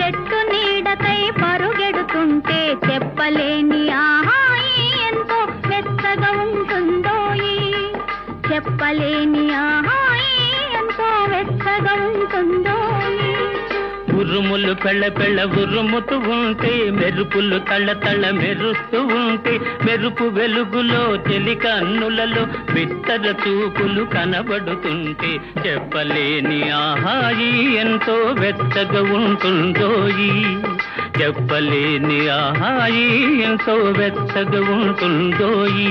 చెట్టు నీడకై పరుగెడుతుంటే చెప్పలేని ఆహాయి ఎంతో మెత్తగా ఉంటుందోయి చెప్పలేని ఆహాయి ఎంతో వెచ్చగా ఉంటుందోయి ఉరుములు పెళ్ళ పెళ్ళ ఉరుముతూ ఉంటే మెరుపులు తళ్ళ తళ్ళ మెరుస్తూ ఉంటే మెరుపు వెలుగులో చెలి కన్నులలో బిత్తర చూపులు కనబడుతుంటే చెప్పలేని ఆహాయి ఎంతో వెచ్చగా ఉంటుందోయి చెప్పలేని ఆహాయి ఎంతో వెచ్చగా ఉంటుందోయి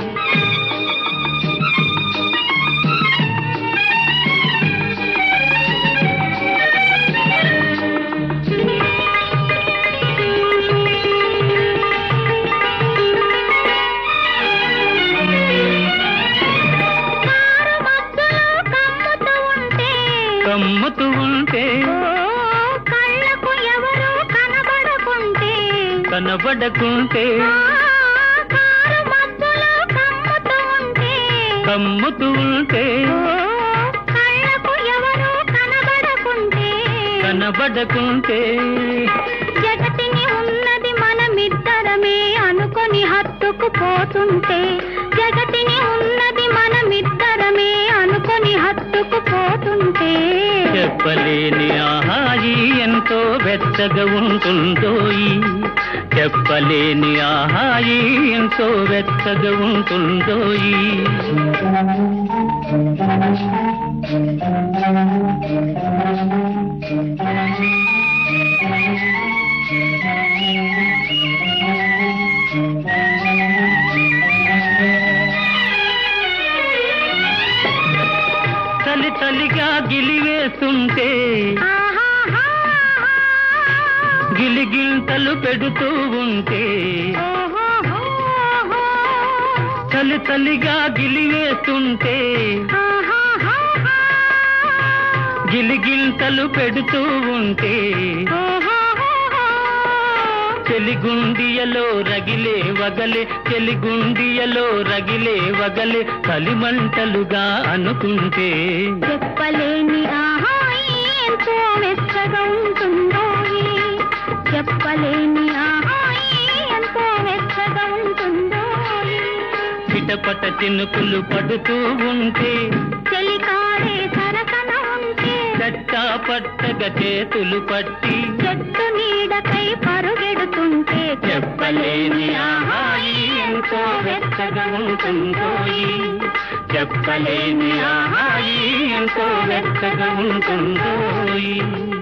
కారు మబ్బులో కమ్ముతూ ఉంటే కమ్ముతూ ఉంటే ఓ కళ్ళకు ఎవరు కనబడకుంటే కనబడకుంటే ఆ, కారు మబ్బులో కమ్ముతూ ఉంటే కమ్ముతూ ఉంటే ఓ కళ్ళకు ఎవరు కనబడకుంటే కనబడకుంటే జగతిని ఉన్నది మనమిద్దరమే అనుకొని హత్తుకు పోతుంటే జగతిని ఉన్నది మనమిద్దరమే అనుకొని హత్తుకు పోతుంటే చెప్పలేని ఆహాయి ఎంతో వెచ్చగా ఉంటుందోయి చెప్పలేని ఆహాయి ఎంతో వెచ్చగా ఉంటుందోయి చలి చలిగా గిలివేస్తుంటే ఆహాహా. గిలిగింతలు పెడుతూ ఉంటే ఓహోహోహో. చలి చలిగా గిలివేస్తుంటే ఆహాహాహా. గిలిగింతలు పెడుతూ ఉంటే ఓహోహోహో. చెలిగుండియలో రగిలే వగలే చెలిగుండియలో రగిలే వగలే కలిమంటలుగా అనుకుంటే చెప్పలేని ఆహాయి ఎంతో వెచ్చగా ఉంటుందో చెప్పలేని ఆహాయి ఎంతో వెచ్చగా ఉంటుందో చిటపట చినుకులు పడుతూ ఉంటే చెలికాడే సరసన ఉంటే చట్టా పట్టగా చేతులు పట్టి చెట్టు నీడకై పరుగెడుతుంటే చెప్పలేని ఆహాయి ఎంతో వెచ్చగా ఉంటుందోయి చెప్పలేని ఆహాయి ఎంతో వెచ్చగా ఉంటుందోయి